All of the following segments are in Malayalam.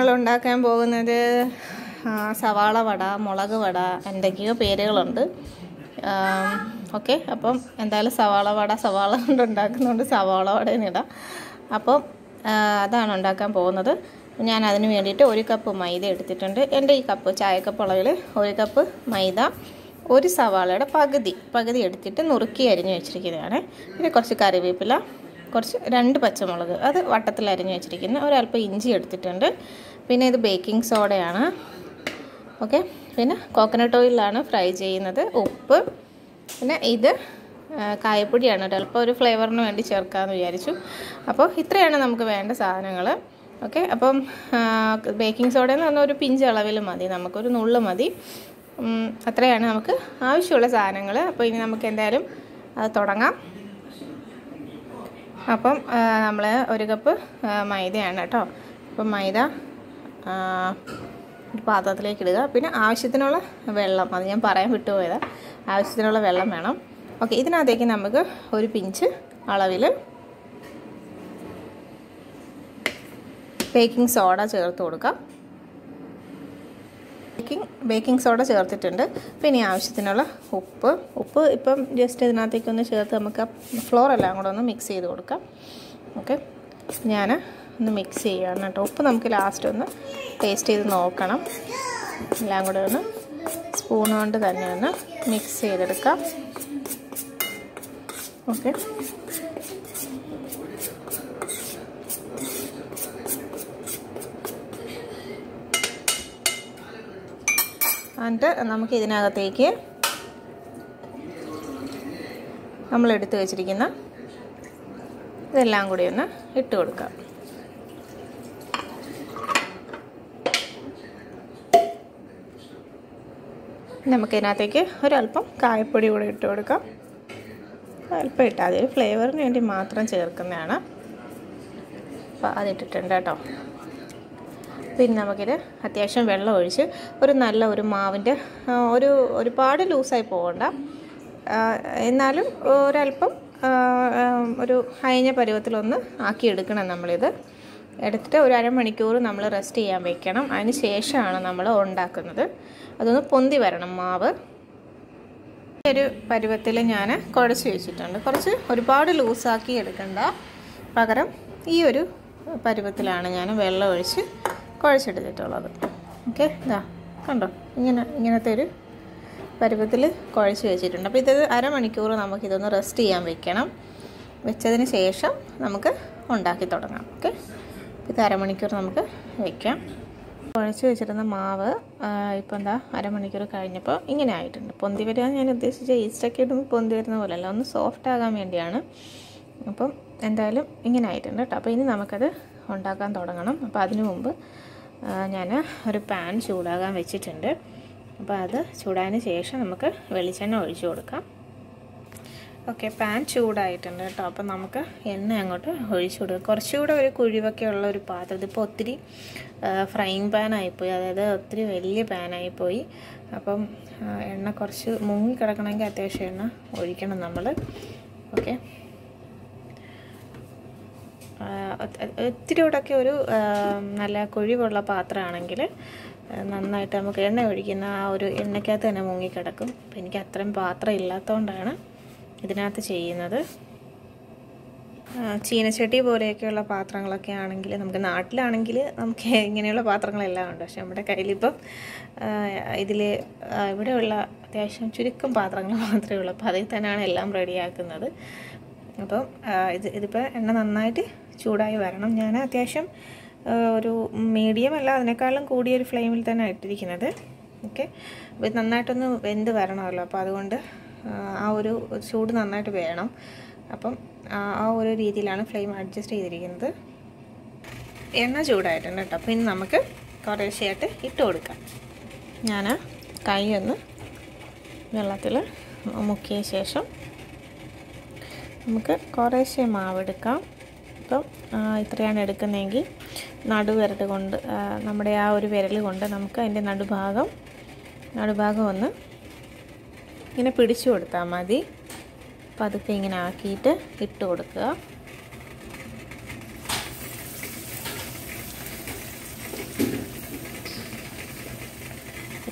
ഉണ്ടാക്കാൻ പോകുന്നത് ആ, സവാള വട മുളക് വട എന്തൊക്കെയോ പേരുകളുണ്ട് ഓക്കെ അപ്പം എന്തായാലും സവാള വട സവാള കൊണ്ട് ഉണ്ടാക്കുന്നതുകൊണ്ട് സവാള വടയെന്ന് ഇടാം അപ്പം ആ, അതാണ് ഉണ്ടാക്കാൻ പോകുന്നത് ഞാൻ അതിന് വേണ്ടിയിട്ട് ഒരു കപ്പ് മൈദ എടുത്തിട്ടുണ്ട് എൻ്റെ ഈ കപ്പ് ചായക്കപ്പ് അളവിൽ ഒരു കപ്പ് മൈദ ഒരു സവാളയുടെ പകുതി പകുതി എടുത്തിട്ട് നുറുക്കി അരിഞ്ഞ് വെച്ചിരിക്കുന്നതാണ് പിന്നെ കുറച്ച് കറിവേപ്പില കുറച്ച് രണ്ട് പച്ചമുളക് അത് വട്ടത്തിൽ അരിഞ്ഞ് വെച്ചിരിക്കുന്ന ഒരല്പം ഇഞ്ചി എടുത്തിട്ടുണ്ട് പിന്നെ ഇത് ബേക്കിംഗ് സോഡയാണ് ഓക്കെ പിന്നെ കോക്കനട്ട് ഓയിലാണ് ഫ്രൈ ചെയ്യുന്നത് ഉപ്പ് പിന്നെ ഇത് ആ, കായപ്പൊടിയാണ് കേട്ടോ അല്പം ഒരു ഫ്ലേവറിന് വേണ്ടി ചേർക്കാമെന്ന് വിചാരിച്ചു അപ്പോൾ ഇത്രയാണ് നമുക്ക് വേണ്ട സാധനങ്ങൾ ഓക്കെ അപ്പം ബേക്കിംഗ് സോഡ എന്ന് പറഞ്ഞാൽ ഒരു പിഞ്ച് അളവിൽ മതി നമുക്കൊരു നുള്ള് മതി ഉം, അത്രയാണ് നമുക്ക് ആവശ്യമുള്ള സാധനങ്ങൾ അപ്പോൾ ഇനി നമുക്ക് എന്തായാലും അത് തുടങ്ങാം അപ്പം നമ്മൾ ഒരു കപ്പ് ആ, മൈദയാണ് കേട്ടോ അപ്പം മൈദ ആ, ഒരു പാത്രത്തിലേക്ക് ഇടുക പിന്നെ ആവശ്യത്തിനുള്ള വെള്ളം അത് ഞാൻ പറയാൻ വിട്ടുപോയത് ആവശ്യത്തിനുള്ള വെള്ളം വേണം ഓക്കെ ഇതിനകത്തേക്ക് നമുക്ക് ഒരു പിഞ്ച് അളവിൽ ബേക്കിംഗ് സോഡ ചേർത്ത് കൊടുക്കാം ബേക്കിംഗ് ബേക്കിംഗ് സോഡ ചേർത്തിട്ടുണ്ട് പിന്നെ ആവശ്യത്തിനുള്ള ഉപ്പ് ഉപ്പ് ഇപ്പം ജസ്റ്റ് ഇതിനകത്തേക്കൊന്ന് ചേർത്ത് നമുക്ക് ഫ്ലോർ എല്ലാം കൂടെ ഒന്ന് മിക്സ് ചെയ്ത് കൊടുക്കാം ഓക്കെ ഞാൻ ഒന്ന് മിക്സ് ചെയ്യുകയാണ് കേട്ടോ ഉപ്പ് നമുക്ക് ലാസ്റ്റ് ഒന്ന് ടേസ്റ്റ് ചെയ്ത് നോക്കണം എല്ലാം കൂടെ ഒന്ന് സ്പൂൺ കൊണ്ട് തന്നെ ഒന്ന് മിക്സ് ചെയ്തെടുക്കാം ഓക്കെ എന്നിട്ട് നമുക്ക് ഇതിനകത്തേക്ക് നമ്മൾ എടുത്തു വെച്ചിരിക്കുന്ന ഇതെല്ലാം കൂടി ഒന്ന് ഇട്ട് കൊടുക്കാം നമുക്കിതിനകത്തേക്ക് ഒരല്പം കായപ്പൊടി കൂടെ ഇട്ട് കൊടുക്കാം അല്പം ഇട്ടാൽ മതി ഒരു ഫ്ലേവറിന് വേണ്ടി മാത്രം ചേർക്കുന്നതാണ് അപ്പോൾ അതിട്ടിട്ടുണ്ട് കേട്ടോ പിന്നെ നമുക്കിത് അത്യാവശ്യം വെള്ളം ഒഴിച്ച് ഒരു നല്ല ഒരു മാവിൻ്റെ ആ, ഒരു ഒരുപാട് ലൂസായി പോകണ്ട ആ, എന്നാലും ഒരല്പം ആ, ആ, ഒരു അയഞ്ഞ പരുവത്തിലൊന്ന് ആക്കിയെടുക്കണം നമ്മളിത് എടുത്തിട്ട് ഒരു അരമണിക്കൂർ നമ്മൾ റെസ്റ്റ് ചെയ്യാൻ വെക്കണം അതിന് ശേഷമാണ് നമ്മൾ ഉണ്ടാക്കുന്നത് അതൊന്ന് പൊന്തി വരണം മാവ് ഒരു പരുവത്തിൽ ഞാൻ കുഴച്ച് വെച്ചിട്ടുണ്ട് കുറച്ച് ഒരുപാട് ലൂസാക്കി എടുക്കണ്ട പകരം ഈ ഒരു പരുവത്തിലാണ് ഞാൻ വെള്ളം ഒഴിച്ച് കുഴച്ചെടുത്തിട്ടുള്ളത് ഓക്കെ ഇതാ കണ്ടോ ഇങ്ങനെ ഇങ്ങനത്തെ ഒരു പരുവത്തിൽ കുഴച്ച് വെച്ചിട്ടുണ്ട് അപ്പോൾ ഇത് അരമണിക്കൂർ നമുക്കിതൊന്ന് റെസ്റ്റ് ചെയ്യാൻ വെക്കണം വെച്ചതിന് ശേഷം നമുക്ക് ഉണ്ടാക്കി തുടങ്ങാം ഓക്കെ ഇത് അരമണിക്കൂർ നമുക്ക് വയ്ക്കാം കുഴച്ച് വെച്ചിരുന്ന മാവ് ഇപ്പം എന്താ അരമണിക്കൂർ കഴിഞ്ഞപ്പോൾ ഇങ്ങനെ ആയിട്ടുണ്ട് പൊന്തി വരിക ഞാൻ ഉദ്ദേശിച്ച ഈസ്റ്റൊക്കെ ഇടുമ്പോൾ പൊന്തി വരുന്ന പോലെയല്ല ഒന്ന് സോഫ്റ്റ് ആകാൻ വേണ്ടിയാണ് അപ്പം എന്തായാലും ഇങ്ങനെ ആയിട്ടുണ്ട് കേട്ടോ അപ്പോൾ ഇനി നമുക്കത് ഉണ്ടാക്കാൻ തുടങ്ങണം അപ്പോൾ അതിനു മുമ്പ് ഞാൻ ഒരു പാൻ ചൂടാകാൻ വെച്ചിട്ടുണ്ട് അപ്പോൾ അത് ചൂടായതിന് ശേഷം നമുക്ക് വെളിച്ചെണ്ണ ഒഴിച്ചു കൊടുക്കാം ഓക്കെ പാൻ ചൂടായിട്ടുണ്ട് കേട്ടോ അപ്പം നമുക്ക് എണ്ണ അങ്ങോട്ട് ഒഴിച്ചു കൊടുക്കുക കുറച്ചുകൂടെ ഒരു കുഴിവൊക്കെ ഉള്ള ഒരു പാത്രം ഇതിപ്പോൾ ഒത്തിരി ഫ്രൈങ് പാൻ ആയിപ്പോയി അതായത് ഒത്തിരി വലിയ പാനായിപ്പോയി അപ്പം ആ, എണ്ണ കുറച്ച് മുങ്ങി കിടക്കണമെങ്കിൽ അത്യാവശ്യം എണ്ണ ഒഴിക്കണം നമ്മൾ ഓക്കെ ഒത്തിരി കൂടെയൊക്കെ ഒരു ആ, നല്ല കുഴിവുള്ള പാത്രമാണെങ്കിൽ നന്നായിട്ട് നമുക്ക് എണ്ണ ഒഴിക്കുന്ന ആ ഒരു എണ്ണയ്ക്കകത്ത് തന്നെ മുങ്ങിക്കിടക്കും അപ്പം എനിക്ക് അത്രയും പാത്രം ഇല്ലാത്തതുകൊണ്ടാണ് ഇതിനകത്ത് ചെയ്യുന്നത് ആ, ചീനച്ചട്ടി പോലെയൊക്കെയുള്ള പാത്രങ്ങളൊക്കെ ആണെങ്കിൽ നമുക്ക് നാട്ടിലാണെങ്കിൽ നമുക്ക് ഇങ്ങനെയുള്ള പാത്രങ്ങളെല്ലാം ഉണ്ട് പക്ഷെ നമ്മുടെ കയ്യിലിപ്പം ഇതിൽ ഇവിടെയുള്ള അത്യാവശ്യം ചുരുക്കം പാത്രങ്ങൾ മാത്രമേ ഉള്ളൂ അപ്പോൾ അതിൽ തന്നെയാണ് എല്ലാം റെഡിയാക്കുന്നത് അപ്പം ആ, ഇത് ഇതിപ്പോൾ എണ്ണ നന്നായിട്ട് ചൂടായി വരണം ഞാൻ അത്യാവശ്യം ആ, ഒരു മീഡിയം അല്ല അതിനേക്കാളും കൂടിയൊരു ഫ്ലെയിമിൽ തന്നെ ഇട്ടിരിക്കുന്നത് ഓക്കെ അപ്പോൾ ഇത് നന്നായിട്ടൊന്ന് വെന്ത് വരണമല്ലോ അപ്പോൾ അതുകൊണ്ട് ആ, ആ ഒരു ചൂട് നന്നായിട്ട് വേണം അപ്പം ആ ആ ഒരു രീതിയിലാണ് ഫ്ലെയിം അഡ്ജസ്റ്റ് ചെയ്തിരിക്കുന്നത് എണ്ണ ചൂടായിട്ടുണ്ട് കേട്ടോ അപ്പോൾ ഇനി നമുക്ക് കുറേശ്ശെയായിട്ട് ഇട്ട് കൊടുക്കാം ഞാൻ കൈ ഒന്ന് വെള്ളത്തിൽ മുക്കിയ ശേഷം നമുക്ക് കുറേശ്ശെ മാവെടുക്കാം ഇപ്പം ആ, ഇത്രയാണ് എടുക്കുന്നതെങ്കിൽ നടുവിരൽ കൊണ്ട് ആ, നമ്മുടെ ആ ഒരു വിരൽ കൊണ്ട് നമുക്ക് അതിൻ്റെ നടുഭാഗം നടുഭാഗം ഒന്ന് ഇങ്ങനെ പിടിച്ചു കൊടുത്താൽ മതി പതുക്കെ ഇങ്ങനെ ആക്കിയിട്ട് ഇട്ട് കൊടുക്കുക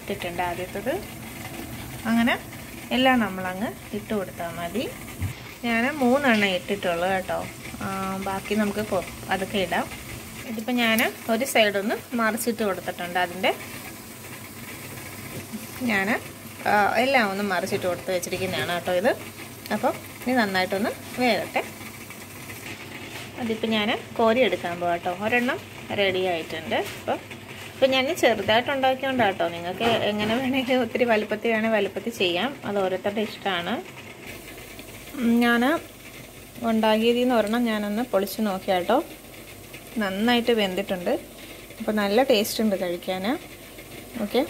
ഇട്ടിട്ടുണ്ട് ആദ്യത്തത് അങ്ങനെ എല്ലാം നമ്മളങ്ങ് ഇട്ട് കൊടുത്താൽ മതി ഞാൻ മൂന്നെണ്ണം ഇട്ടിട്ടുള്ളൂ കേട്ടോ ബാക്കി നമുക്ക് അതൊക്കെ ഇടാം ഇതിപ്പോൾ ഞാൻ ഒരു സൈഡൊന്ന് മറിച്ചിട്ട് കൊടുത്തിട്ടുണ്ട് അതിൻ്റെ ഞാൻ എല്ലാം ഒന്ന് മറിച്ചിട്ട് കൊടുത്ത് വെച്ചിരിക്കുന്നതാണ് കേട്ടോ ഇത് അപ്പം ഇത് നന്നായിട്ടൊന്ന് വേകട്ടെ അതിപ്പോൾ ഞാൻ കോരി എടുക്കാൻ പോകാം കേട്ടോ ഒരെണ്ണം റെഡി ആയിട്ടുണ്ട് അപ്പം ഇപ്പം ഞാൻ ചെറുതായിട്ട് ഉണ്ടാക്കിയോണ്ട് കേട്ടോ നിങ്ങൾക്ക് എങ്ങനെ വേണമെങ്കിൽ ഒത്തിരി വലുപ്പത്തിൽ വേണേൽ വലുപ്പത്തിൽ ചെയ്യാം അത് ഓരോരുത്തരുടെ ഇഷ്ടമാണ് ഞാൻ ഉണ്ടാക്കിയതിൽ നിന്ന് ഒരെണ്ണം ഞാനൊന്ന് പൊളിച്ച് നോക്കി കേട്ടോ നന്നായിട്ട് വെന്തിട്ടുണ്ട് അപ്പോൾ നല്ല ടേസ്റ്റ് ഉണ്ട് കഴിക്കാൻ ഓക്കെ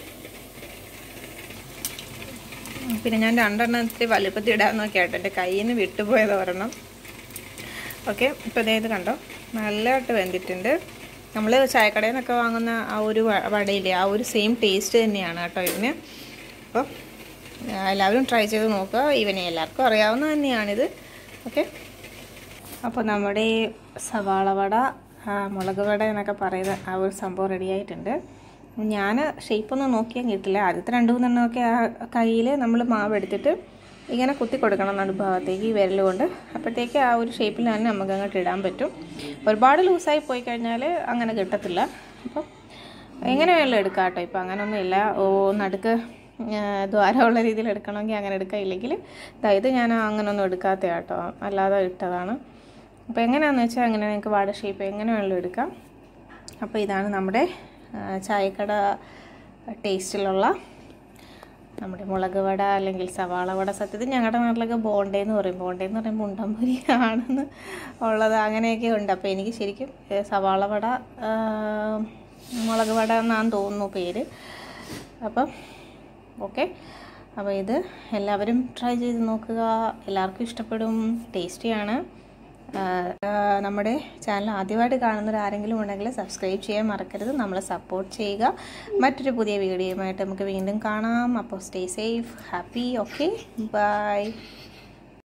പിന്നെ ഞാൻ രണ്ടെണ്ണം ഇത്തിരി വലുപ്പത്തിൽ ഇടാൻ നോക്കിയാട്ടോ എൻ്റെ കയ്യിൽ നിന്ന് വിട്ടുപോയത് ഒരെണ്ണം ഓക്കെ ഇപ്പോൾ ഇതേ ഇത് കണ്ടോ നല്ലതായിട്ട് വെന്തിട്ടുണ്ട് നമ്മൾ ചായക്കടയിൽ നിന്നൊക്കെ വാങ്ങുന്ന ആ ഒരു വടയില്ലേ ആ ഒരു സെയിം ടേസ്റ്റ് തന്നെയാണ് കേട്ടോ ഇതിന് അപ്പോൾ എല്ലാവരും ട്രൈ ചെയ്ത് നോക്കുക ഇവനെ എല്ലാവർക്കും അറിയാവുന്ന തന്നെയാണിത് ഓക്കെ അപ്പോൾ നമ്മുടെ ഈ സവാള വട മുളക് വട എന്നൊക്കെ പറയുന്ന ആ ഒരു സംഭവം റെഡി ആയിട്ടുണ്ട് ഞാൻ ഷേപ്പൊന്നും നോക്കിയാൽ കിട്ടില്ല ആദ്യത്തെ രണ്ട് മൂന്നെണ്ണമൊക്കെ ആ കയ്യിൽ നമ്മൾ മാവ് എടുത്തിട്ട് ഇങ്ങനെ കുത്തി കൊടുക്കണം നടുഭാഗത്തേക്ക് ഈ വിരൽ കൊണ്ട് അപ്പോഴത്തേക്ക് ആ ഒരു ഷേപ്പിൽ തന്നെ നമുക്ക് അങ്ങോട്ട് ഇടാൻ പറ്റും ഒരുപാട് ലൂസായി പോയി കഴിഞ്ഞാൽ അങ്ങനെ കിട്ടത്തില്ല അപ്പം എങ്ങനെ വേണമെങ്കിലും എടുക്കാം കേട്ടോ ഇപ്പം അങ്ങനെയൊന്നുമില്ല ഓ നടുക്ക് ദ്വാരമുള്ള രീതിയിൽ എടുക്കണമെങ്കിൽ അങ്ങനെ എടുക്കാം ഇല്ലെങ്കിൽ ഇത് ഞാൻ അങ്ങനെയൊന്നും എടുക്കാത്ത കേട്ടോ അല്ലാതെ ഇട്ടതാണ് അപ്പോൾ എങ്ങനെയാണെന്ന് വെച്ചാൽ അങ്ങനെ നിങ്ങൾക്ക് വാട ഷേപ്പ് എങ്ങനെ വേണമെങ്കിലും എടുക്കാം അപ്പോൾ ഇതാണ് നമ്മുടെ ചായക്കട ടേസ്റ്റിലുള്ള നമ്മുടെ മുളക് വട അല്ലെങ്കിൽ സവാള വട സത്യത്തിൽ ഞങ്ങളുടെ നാട്ടിലൊക്കെ ബോണ്ടേന്ന് പറയും ബോണ്ടേന്ന് പറയുമ്പോൾ ഉണ്ടംപൊരി ആണെന്ന് ഉള്ളത് അങ്ങനെയൊക്കെ ഉണ്ട് അപ്പോൾ എനിക്ക് ശരിക്കും സവാള വട മുളക് വട എന്നാന്ന് തോന്നുന്നു പേര് അപ്പം ഓക്കെ അപ്പോൾ ഇത് എല്ലാവരും ട്രൈ ചെയ്ത് നോക്കുക എല്ലാവർക്കും ഇഷ്ടപ്പെടും ടേസ്റ്റിയാണ് നമ്മുടെ ചാനൽ ആദ്യമായിട്ട് കാണുന്നവർ ആരെങ്കിലും ഉണ്ടെങ്കിൽ സബ്സ്ക്രൈബ് ചെയ്യാൻ മറക്കരുത് നമ്മളെ സപ്പോർട്ട് ചെയ്യുക മറ്റൊരു പുതിയ വീഡിയോയുമായിട്ട് നമുക്ക് വീണ്ടും കാണാം അപ്പോൾ stay safe happy okay by